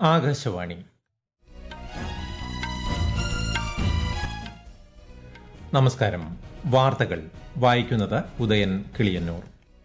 ആകാശവാണി നമസ്കാരം വാർത്തകൾ വായിക്കുന്നത് ഉദയൻ കിളിയന്നൂർ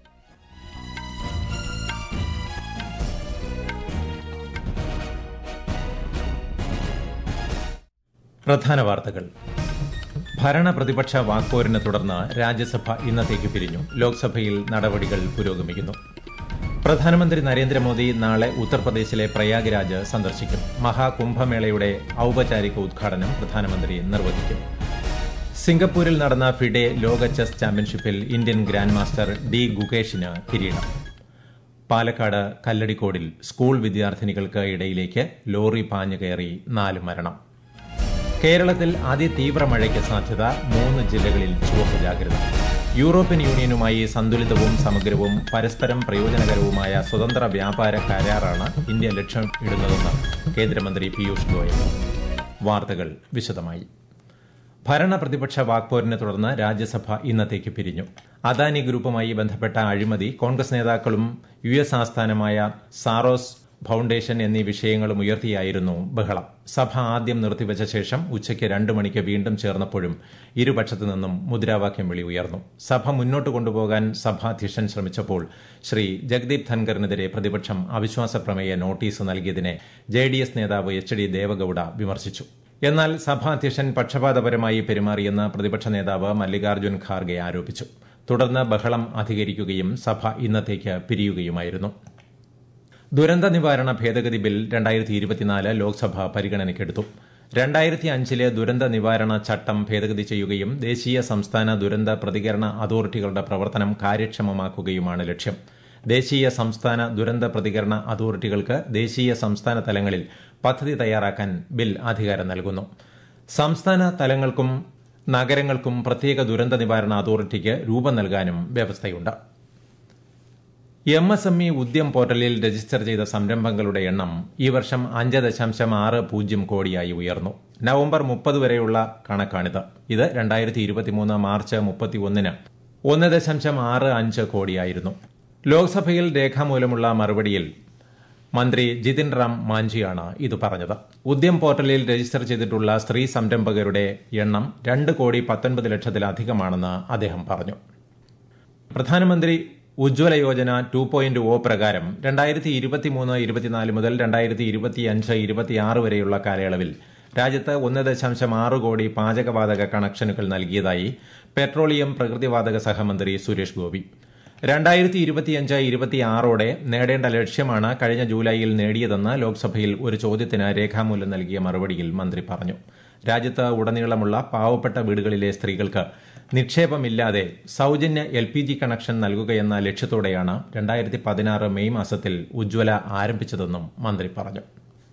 പ്രധാന വാർത്തകൾ ഭരണ പ്രതിപക്ഷ വാക്പോരിനെ തുടർന്ന് രാജ്യസഭ ഇന്നത്തേക്ക് പിരിഞ്ഞു ലോക്സഭയിൽ നടപടികൾ പുരോഗമിക്കുന്നു പ്രധാനമന്ത്രി നരേന്ദ്രമോദി നാളെ ഉത്തർപ്രദേശിലെ പ്രയാഗ്രാജ് സന്ദർശിക്കും മഹാകുംഭമേളയുടെ ഔപചാരിക ഉദ്ഘാടനം പ്രധാനമന്ത്രി നിർവഹിക്കും സിംഗപ്പൂരിൽ നടന്ന ഫിഡെ ലോക ചെസ് ചാമ്പ്യൻഷിപ്പിൽ ഇന്ത്യൻ ഗ്രാൻഡ് മാസ്റ്റർ ഡി ഗുകേഷിന് കിരീടം പാലക്കാട് കല്ലടിക്കോടിൽ സ്കൂൾ വിദ്യാർത്ഥിനികൾക്ക് ഇടയിലേക്ക് ലോറി പാഞ്ഞു കയറി നാല് മരണം കേരളത്തിൽ അതിതീവ്ര മഴയ്ക്ക് സാധ്യത മൂന്ന് ജില്ലകളിൽ ചുവപ്പ് ജാഗ്രത യൂറോപ്യൻ യൂണിയനുമായി സന്തുലിതവും സമഗ്രവും പരസ്പരം പ്രയോജനകരവുമായ സ്വതന്ത്ര വ്യാപാര കരാറാണ് ഇന്ത്യ ലക്ഷ്യമിടുന്നതെന്ന് കേന്ദ്രമന്ത്രി പീയൂഷ് ഗോയൽ വാർത്തകൾ വിശദമായി ഭരണ പ്രതിപക്ഷ വാക്പോരിനെ തുടർന്ന് രാജ്യസഭ ഇന്നത്തേക്ക് പിരിഞ്ഞു അദാനി ഗ്രൂപ്പുമായി ബന്ധപ്പെട്ട അഴിമതി കോൺഗ്രസ് നേതാക്കളും യു എസ് ആസ്ഥാനമായ സാറോസ് ഫൌണ്ടേഷൻ എന്നീ വിഷയങ്ങളും ഉയർത്തിയായിരുന്നു ബഹളം സഭ ആദ്യം നിർത്തിവച്ച ശേഷം ഉച്ചയ്ക്ക് രണ്ടു മണിക്ക് വീണ്ടും ചേർന്നപ്പോഴും ഇരുപക്ഷത്തു നിന്നും മുദ്രാവാക്യം വിളി ഉയർന്നു സഭ മുന്നോട്ട് കൊണ്ടുപോകാൻ സഭാധ്യക്ഷൻ ശ്രമിച്ചപ്പോൾ ശ്രീ ജഗ്ദീപ് ധൻഖറിനെതിരെ പ്രതിപക്ഷം അവിശ്വാസ പ്രമേയ നോട്ടീസ് നൽകിയതിനെ ജെ ഡി എസ് നേതാവ് എച്ച് ഡി ദേവഗൌഡ വിമർശിച്ചു എന്നാൽ സഭാധ്യക്ഷൻ പക്ഷപാതപരമായി പെരുമാറിയെന്ന് പ്രതിപക്ഷ നേതാവ് മല്ലികാർജ്ജുൻ ഖാർഗെ ആരോപിച്ചു തുടർന്ന് ബഹളം അധികരിക്കുകയും സഭ ഇന്നത്തേക്ക് പിരിയുകയുമായിരുന്നു ദുരന്ത നിവാരണ ഭേദഗതി ബിൽ രണ്ടായിരത്തി ഇരുപത്തിനാല് ലോക്സഭ പരിഗണനയ്ക്കെടുത്തു രണ്ടായിരത്തി അഞ്ചിലെ ദുരന്ത നിവാരണ ചട്ടം ഭേദഗതി ചെയ്യുകയും ദേശീയ സംസ്ഥാന ദുരന്ത പ്രതികരണ അതോറിറ്റികളുടെ പ്രവർത്തനം കാര്യക്ഷമമാക്കുകയുമാണ് ലക്ഷ്യം ദേശീയ സംസ്ഥാന ദുരന്ത പ്രതികരണ അതോറിറ്റികൾക്ക് ദേശീയ സംസ്ഥാന തലങ്ങളിൽ പദ്ധതി തയ്യാറാക്കാൻ ബിൽ അധികാരം നൽകുന്നു സംസ്ഥാന തലങ്ങൾക്കും നഗരങ്ങൾക്കും പ്രത്യേക ദുരന്ത നിവാരണ അതോറിറ്റിക്ക് രൂപം നൽകാനും വ്യവസ്ഥയുണ്ട് M S M E Udyam പോർട്ടലിൽ രജിസ്റ്റർ ചെയ്ത സംരംഭങ്ങളുടെ എണ്ണം ഈ വർഷം അഞ്ച് ദശാംശം ആറ് പൂജ്യം കോടിയായി ഉയർന്നു നവംബർ മുപ്പത് വരെയുള്ള കണക്കാണിത് ഇത് രണ്ടായിരത്തി ഇരുപത്തിമൂന്ന് മാർച്ച് മുപ്പത്തിയൊന്നിന് ഒന്ന് ദശാംശം ആറ് അഞ്ച് കോടിയായിരുന്നു ലോക്സഭയിൽ രേഖാമൂലമുള്ള മറുപടിയിൽ മന്ത്രി ജിതിൻ റാം മാഞ്ചിയാണ് ഇത് പറഞ്ഞത് ഉദ്യം പോർട്ടലിൽ രജിസ്റ്റർ ചെയ്തിട്ടുള്ള സ്ത്രീ സംരംഭകരുടെ എണ്ണം രണ്ട് കോടി പത്തൊൻപത് ലക്ഷത്തിലധികമാണെന്ന് അദ്ദേഹം പറഞ്ഞു പ്രധാനമന്ത്രി Ujjwala Yojana two point O പ്രകാരം രണ്ടായിരത്തി ഇരുപത്തിമൂന്ന് ഇരുപത്തിനാല് മുതൽ രണ്ടായിരത്തി ഇരുപത്തിയഞ്ച് ഇരുപത്തിയാറ് വരെയുള്ള കാലയളവിൽ രാജ്യത്ത് ഒന്ന് ദശാംശം ആറ് കോടി പാചകവാതക കണക്ഷനുകൾ നൽകിയതായി പെട്രോളിയം പ്രകൃതിവാതക സഹമന്ത്രി സുരേഷ് ഗോപി രണ്ടായിരത്തി ഇരുപത്തിയഞ്ച് ഇരുപത്തിയാറോടെ നേടേണ്ട ലക്ഷ്യമാണ് കഴിഞ്ഞ ജൂലൈയിൽ നേടിയതെന്ന് ലോക്സഭയിൽ ഒരു ചോദ്യത്തിന് രേഖാമൂലം നൽകിയ മറുപടിയിൽ മന്ത്രി പറഞ്ഞു രാജ്യത്ത് ഉടനീളമുള്ള പാവപ്പെട്ട വീടുകളിലെ സ്ത്രീകൾക്ക് നിക്ഷേപമില്ലാതെ സൌജന്യ എൽ പി ജി കണക്ഷൻ നൽകുകയെന്ന ലക്ഷ്യത്തോടെയാണ് രണ്ടായിരത്തി പതിനാറ് മെയ് മാസത്തിൽ ഉജ്ജ്വല ആരംഭിച്ചതെന്നും മന്ത്രി പറഞ്ഞു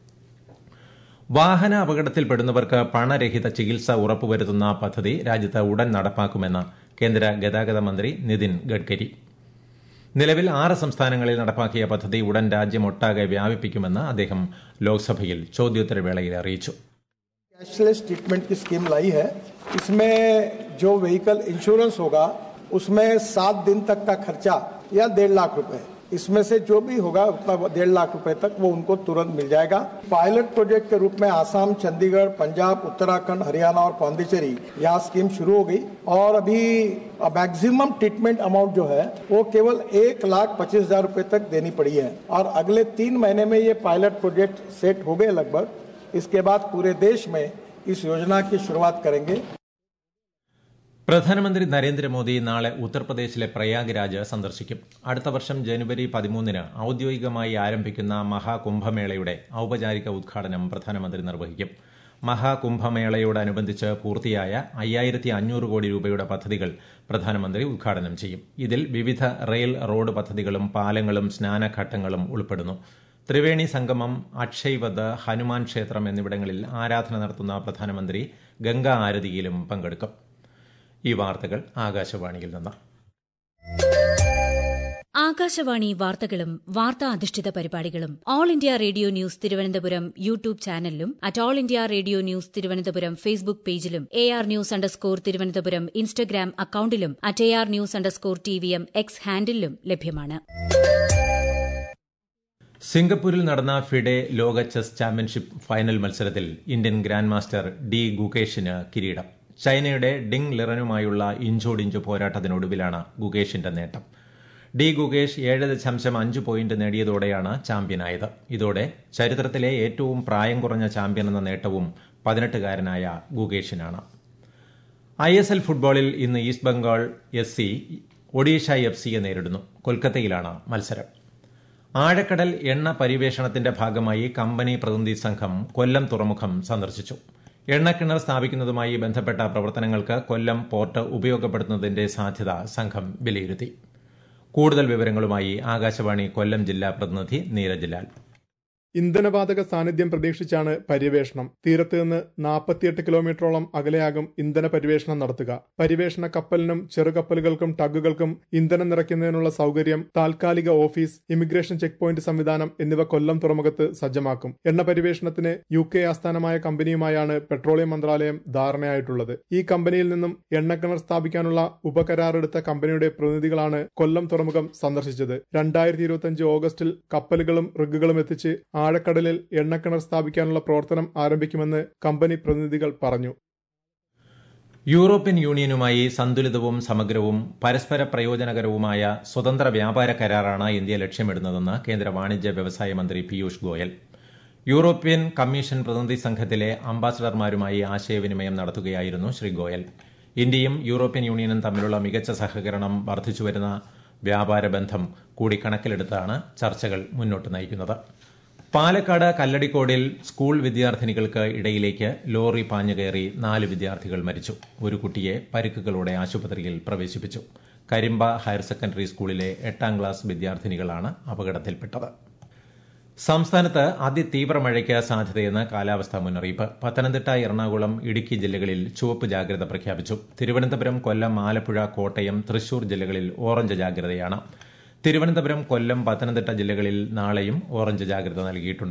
വാഹന അപകടത്തിൽപ്പെടുന്നവർക്ക് പണരഹിത ചികിത്സ ഉറപ്പുവരുത്തുന്ന പദ്ധതി രാജ്യത്ത് ഉടൻ നടപ്പാക്കുമെന്ന് കേന്ദ്ര ഗതാഗത മന്ത്രി നിതിൻ ഗഡ്കരി നിലവിൽ ആറ് സംസ്ഥാനങ്ങളിൽ നടപ്പാക്കിയ പദ്ധതി ഉടൻ രാജ്യമൊട്ടാകെ വ്യാപിപ്പിക്കുമെന്ന് അദ്ദേഹം ലോക്സഭയിൽ ചോദ്യോത്തരവേളയിൽ അറിയിച്ചു कैशलेस ट्रीटमेंट की स्कीम लाई है इसमें जो व्हीकल इंश्योरेंस होगा उसमें सात दिन तक का खर्चा या डेढ़ लाख रुपए इसमें से जो भी होगा उतना डेढ़ लाख रुपए तक वो उनको तुरंत मिल जाएगा पायलट प्रोजेक्ट के रूप में आसाम चंडीगढ़ पंजाब उत्तराखंड हरियाणा और पांडिचेरी यहाँ स्कीम शुरू हो गई और अभी मैक्सिमम ट्रीटमेंट अमाउंट जो है वो केवल एक लाख पच्चीस हजार रुपए तक देनी पड़ी है और अगले तीन महीने में ये पायलट प्रोजेक्ट सेट हो गए लगभग इसके बाद पूरे देश में इस योजना की शुरुआत करेंगे പ്രധാനമന്ത്രി നരേന്ദ്രമോദി നാളെ ഉത്തർപ്രദേശിലെ പ്രയാഗ്രാജ് സന്ദർശിക്കും അടുത്ത വർഷം ജനുവരി പതിമൂന്നിന് ഔദ്യോഗികമായി ആരംഭിക്കുന്ന മഹാകുംഭമേളയുടെ ഔപചാരിക ഉദ്ഘാടനം പ്രധാനമന്ത്രി നിർവഹിക്കും മഹാകുംഭമേളയോടനുബന്ധിച്ച് പൂർത്തിയായ അയ്യായിരത്തി അഞ്ഞൂറ് കോടി രൂപയുടെ പദ്ധതികൾ പ്രധാനമന്ത്രി ഉദ്ഘാടനം ചെയ്യും ഇതിൽ വിവിധ റെയിൽ റോഡ് പദ്ധതികളും പാലങ്ങളും സ്നാനഘട്ടങ്ങളും ഉൾപ്പെടുന്നു ത്രിവേണി സംഗമം അക്ഷയ്വദ് ഹനുമാൻ ക്ഷേത്രം എന്നിവിടങ്ങളിൽ ആരാധന നടത്തുന്ന പ്രധാനമന്ത്രി ഗംഗാ ആരതിയിലും പങ്കെടുക്കും ഈ വാർത്തകൾ ആകാശവാണിയിൽ നിന്ന് ആകാശവാണി വാർത്തകളും വാർത്താ അധിഷ്ഠിത പരിപാടികളും all India radio news Thiruvananthapuram YouTube ചാനലിലും at all India radio news Thiruvananthapuram Facebook പേജിലും A R news underscore Thiruvananthapuram Instagram അക്കൌണ്ടിലും at A R news underscore T V M X ഹാൻഡിലും ലഭ്യമാണ് സിംഗപ്പൂരിൽ നടന്ന ഫിഡെ ലോക ചെസ് ചാമ്പ്യൻഷിപ്പ് ഫൈനൽ മത്സരത്തിൽ ഇന്ത്യൻ ഗ്രാൻഡ് മാസ്റ്റർ ഡി ഗുകേഷിന് കിരീടം ചൈനയുടെ ഡിങ് ലിറനുമായുള്ള ഇഞ്ചോടിഞ്ച് പോരാട്ടത്തിനൊടുവിലാണ് ഗുകേഷിന്റെ നേട്ടം ഡി ഗുകേഷ് ഏഴ് ദശാംശം അഞ്ച് പോയിന്റ് നേടിയതോടെയാണ് ചാമ്പ്യനായത് ഇതോടെ ചരിത്രത്തിലെ ഏറ്റവും പ്രായം കുറഞ്ഞ ചാമ്പ്യൻ എന്ന നേട്ടവും പതിനെട്ടുകാരനായ ഗുകേഷിനാണ് ഐ എസ് എൽ ഫുട്ബോളിൽ ഇന്ന് east Bengal S C Odisha F സിയെ നേരിടുന്നു കൊൽക്കത്തയിലാണ് മത്സരം ആഴക്കടൽ എണ്ണ പരിവേഷണത്തിന്റെ ഭാഗമായി കമ്പനി പ്രതിനിധി സംഘം കൊല്ലം തുറമുഖം സന്ദർശിച്ചു എണ്ണക്കിണർ സ്ഥാപിക്കുന്നതുമായി ബന്ധപ്പെട്ട പ്രവർത്തനങ്ങൾക്ക് കൊല്ലം പോർട്ട് ഉപയോഗപ്പെടുത്തുന്നതിന്റെ സാധ്യത സംഘം വിലയിരുത്തി കൂടുതൽ വിവരങ്ങളുമായി ആകാശവാണി കൊല്ലം ജില്ലാ പ്രതിനിധി നീരജ് ലാൽ ഇന്ധനവാതക സാന്നിധ്യം പ്രതീക്ഷിച്ചാണ് പര്യവേഷണം തീരത്ത് നിന്ന് നാൽപ്പത്തിയെട്ട് കിലോമീറ്ററോളം അകലെയാകും ഇന്ധന പരിവേഷണം നടത്തുക പരിവേഷണ കപ്പലിനും ചെറുകപ്പലുകൾക്കും ടഗുകൾക്കും ഇന്ധനം നിറയ്ക്കുന്നതിനുള്ള സൗകര്യം താൽക്കാലിക ഓഫീസ് ഇമിഗ്രേഷൻ ചെക്ക് പോയിന്റ് സംവിധാനം എന്നിവ കൊല്ലം തുറമുഖത്ത് സജ്ജമാക്കും എണ്ണ പരിവേഷണത്തിന് യു കെ ആസ്ഥാനമായ കമ്പനിയുമായാണ് പെട്രോളിയം മന്ത്രാലയം ധാരണയായിട്ടുള്ളത് ഈ കമ്പനിയിൽ നിന്നും എണ്ണക്കിണർ സ്ഥാപിക്കാനുള്ള ഉപകരാറെടുത്ത കമ്പനിയുടെ പ്രതിനിധികളാണ് കൊല്ലം തുറമുഖം സന്ദർശിച്ചത് രണ്ടായിരത്തി ഇരുപത്തിയഞ്ച് ഓഗസ്റ്റിൽ കപ്പലുകളും റിഗുകളും എത്തിച്ച് ആഴക്കടലിൽ എണ്ണക്കിണർ സ്ഥാപിക്കാനുള്ള പ്രവർത്തനം ആരംഭിക്കുമെന്ന് കമ്പനി പ്രതിനിധികൾ പറഞ്ഞു യൂറോപ്യൻ യൂണിയനുമായി സന്തുലിതവും സമഗ്രവും പരസ്പര പ്രയോജനകരവുമായ സ്വതന്ത്ര വ്യാപാര കരാറാണ് ഇന്ത്യ ലക്ഷ്യമിടുന്നതെന്ന് കേന്ദ്ര വാണിജ്യ വ്യവസായ മന്ത്രി പീയൂഷ് ഗോയൽ യൂറോപ്യൻ കമ്മീഷൻ പ്രതിനിധി സംഘത്തിലെ അംബാസഡർമാരുമായി ആശയവിനിമയം നടത്തുകയായിരുന്നു ശ്രീ ഗോയൽ ഇന്ത്യയും യൂറോപ്യൻ യൂണിയനും തമ്മിലുള്ള മികച്ച സഹകരണം വർദ്ധിച്ചുവരുന്ന വ്യാപാര ബന്ധം കൂടി കണക്കിലെടുത്താണ് ചർച്ചകൾ മുന്നോട്ട് നയിക്കുന്നത് പാലക്കാട് കല്ലടിക്കോടിൽ സ്കൂൾ വിദ്യാർത്ഥിനികൾക്ക് ഇടയിലേക്ക് ലോറി പാഞ്ഞുകയറി നാല് വിദ്യാർത്ഥികൾ മരിച്ചു ഒരു കുട്ടിയെ പരിക്കുകളോടെ ആശുപത്രിയിൽ പ്രവേശിപ്പിച്ചു കരിമ്പ ഹയർ സെക്കൻഡറി സ്കൂളിലെ എട്ടാം ക്ലാസ് വിദ്യാർത്ഥിനികളാണ് അപകടത്തിൽപ്പെട്ടത് സംസ്ഥാനത്ത് അതിതീവ്ര മഴയ്ക്ക് സാധ്യതയെന്ന് കാലാവസ്ഥാ മുന്നറിയിപ്പ് പത്തനംതിട്ട എറണാകുളം ഇടുക്കി ജില്ലകളിൽ ചുവപ്പ് ജാഗ്രത പ്രഖ്യാപിച്ചു തിരുവനന്തപുരം കൊല്ലം ആലപ്പുഴ കോട്ടയം തൃശൂർ ജില്ലകളിൽ ഓറഞ്ച് ജാഗ്രതയാണ് തിരുവനന്തപുരം കൊല്ലം പത്തനംതിട്ട ജില്ലകളിൽ നാളെയും ഓറഞ്ച് ജാഗ്രത നൽകിയിട്ടുണ്ട്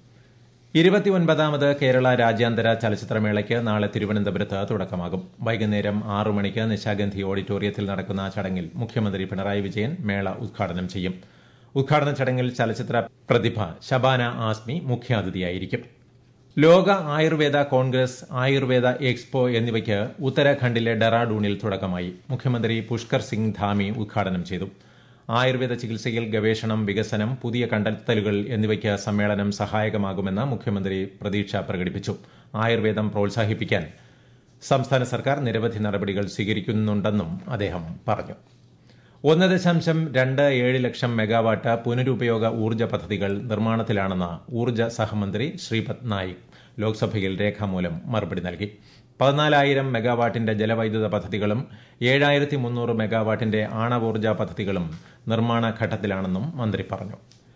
ഇരുപത്തിയൊൻപതാമത് കേരള രാജ്യാന്തര ചലച്ചിത്രമേളയ്ക്ക് നാളെ തിരുവനന്തപുരത്ത് തുടക്കമാകും വൈകുന്നേരം ആറു മണിക്ക് നിശാഗന്ധി ഓഡിറ്റോറിയത്തിൽ നടക്കുന്ന ചടങ്ങിൽ മുഖ്യമന്ത്രി പിണറായി വിജയൻ മേള ഉദ്ഘാടനം ചെയ്യും ഉദ്ഘാടന ചടങ്ങിൽ ചലച്ചിത്ര പ്രതിഭ ശബാന ആസ്മി മുഖ്യാതിഥിയായിരിക്കും ലോക ആയുർവേദ കോൺഗ്രസ് ആയുർവേദ എക്സ്പോ എന്നിവയ്ക്ക് ഉത്തരാഖണ്ഡിലെ ഡെറാഡൂണിൽ തുടക്കമായി മുഖ്യമന്ത്രി പുഷ്കർ സിംഗ് ധാമി ഉദ്ഘാടനം ചെയ്തു ആയുർവേദ ചികിത്സയിൽ ഗവേഷണം വികസനം പുതിയ കണ്ടെത്തലുകൾ എന്നിവയ്ക്ക് സമ്മേളനം സഹായകമാകുമെന്ന് മുഖ്യമന്ത്രി പ്രതീക്ഷ പ്രകടിപ്പിച്ചു ആയുർവേദം പ്രോത്സാഹിപ്പിക്കാൻ സംസ്ഥാന സർക്കാർ നിരവധി നടപടികൾ സ്വീകരിക്കുന്നുണ്ടെന്നും അദ്ദേഹം പറഞ്ഞു ഒന്ന് ദശാംശം രണ്ട് ഏഴ് ലക്ഷം മെഗാവാട്ട് പുനരുപയോഗ ഊർജ്ജ പദ്ധതികൾ നിർമ്മാണത്തിലാണെന്ന് ഊർജ്ജ സഹമന്ത്രി ശ്രീപദ് നായിക് ലോക്സഭയിൽ രേഖാമൂലം മറുപടി നൽകി പതിനാലായിരം മെഗാവാട്ടിന്റെ ജലവൈദ്യുത പദ്ധതികളും ഏഴായിരത്തി മുന്നൂറ് മെഗാവാട്ടിന്റെ ആണവോർജ്ജ പദ്ധതികളും നിർമ്മാണ ഘട്ടത്തിലാണെന്നും മന്ത്രി പറഞ്ഞു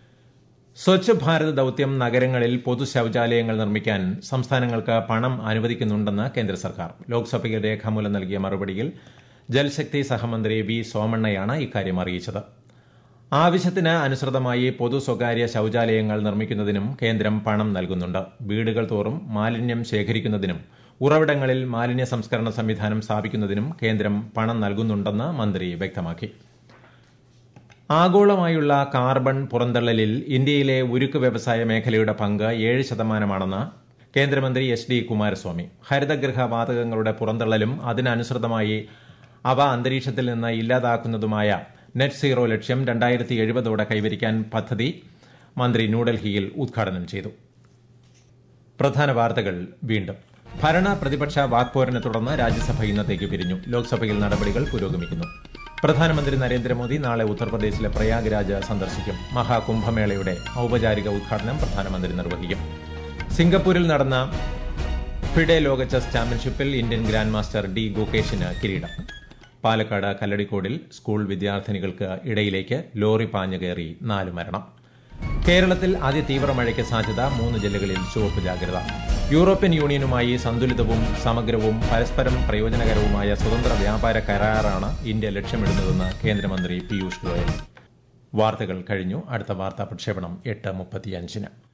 സ്വച്ഛ് ഭാരത് ദൌത്യം നഗരങ്ങളിൽ പൊതു ശൌചാലയങ്ങൾ നിർമ്മിക്കാൻ സംസ്ഥാനങ്ങൾക്ക് പണം അനുവദിക്കുന്നുണ്ടെന്ന് കേന്ദ്ര സർക്കാർ ലോക്സഭയിൽ രേഖാമൂലം നൽകിയ മറുപടിയിൽ ജൽശക്തി സഹമന്ത്രി വി സോമണ്ണയാണ് ഇക്കാര്യം അറിയിച്ചത് ആവശ്യത്തിന് അനുസൃതമായി പൊതു സ്വകാര്യ ശൌചാലയങ്ങൾ നിർമ്മിക്കുന്നതിനും കേന്ദ്രം പണം നൽകുന്നുണ്ട് വീടുകൾ തോറും മാലിന്യം ശേഖരിക്കുന്നതിനും ഉറവിടങ്ങളിൽ മാലിന്യ സംസ്കരണ സംവിധാനം സ്ഥാപിക്കുന്നതിനും കേന്ദ്രം പണം നൽകുന്നുണ്ടെന്ന് മന്ത്രി വ്യക്തമാക്കി ആഗോളമായുള്ള കാർബൺ പുറന്തള്ളലിൽ ഇന്ത്യയിലെ ഉരുക്ക് വ്യവസായ മേഖലയുടെ പങ്ക് ഏഴ് ശതമാനമാണെന്ന് കേന്ദ്രമന്ത്രി എച്ച് ഡി കുമാരസ്വാമി ഹരിതഗൃഹ വാതകങ്ങളുടെ പുറന്തള്ളലും അതിനനുസൃതമായി അവ അന്തരീക്ഷത്തിൽ നിന്ന് ഇല്ലാതാക്കുന്നതുമായ നെറ്റ് സീറോ ലക്ഷ്യം രണ്ടായിരത്തി എഴുപതോടെ കൈവരിക്കാൻ പദ്ധതി മന്ത്രി ന്യൂഡൽഹിയിൽ ഉദ്ഘാടനം ചെയ്തു പ്രധാന വാർത്തകൾ വീണ്ടും ഭരണ പ്രതിപക്ഷ വാക്പോരിനെ തുടർന്ന് രാജ്യസഭ ഇന്നത്തേക്ക് പിരിഞ്ഞു ലോക്സഭയിൽ നടപടികൾ പുരോഗമിക്കുന്നു പ്രധാനമന്ത്രി നരേന്ദ്രമോദി നാളെ ഉത്തർപ്രദേശിലെ പ്രയാഗ്രാജ് സന്ദർശിക്കും മഹാകുംഭമേളയുടെ ഔപചാരിക ഉദ്ഘാടനം പ്രധാനമന്ത്രി നിർവഹിക്കും സിംഗപ്പൂരിൽ നടന്ന ഫിഡെ ലോക ചെസ് ചാമ്പ്യൻഷിപ്പിൽ ഇന്ത്യൻ ഗ്രാൻഡ് മാസ്റ്റർ ഡി ഗുകേഷിന് കിരീടം പാലക്കാട് കല്ലടിക്കോടിൽ സ്കൂൾ വിദ്യാർത്ഥിനികൾക്ക് ഇടയിലേക്ക് ലോറി പാഞ്ഞു കയറി നാല് മരണം കേരളത്തിൽ അതിതീവ്ര മഴയ്ക്ക് സാധ്യത മൂന്ന് ജില്ലകളിൽ ചുവപ്പ് ജാഗ്രത യൂറോപ്യൻ യൂണിയനുമായി സന്തുലിതവും സമഗ്രവും പരസ്പരം പ്രയോജനകരവുമായ സ്വതന്ത്ര വ്യാപാര കരാറാണ് ഇന്ത്യ ലക്ഷ്യമിടുന്നതെന്ന് കേന്ദ്രമന്ത്രി പീയൂഷ് ഗോയൽ വാർത്തകൾ കഴിഞ്ഞു അടുത്ത വാർത്താ പ്രക്ഷേപണം എട്ട് മുപ്പത്തിയഞ്ചിന്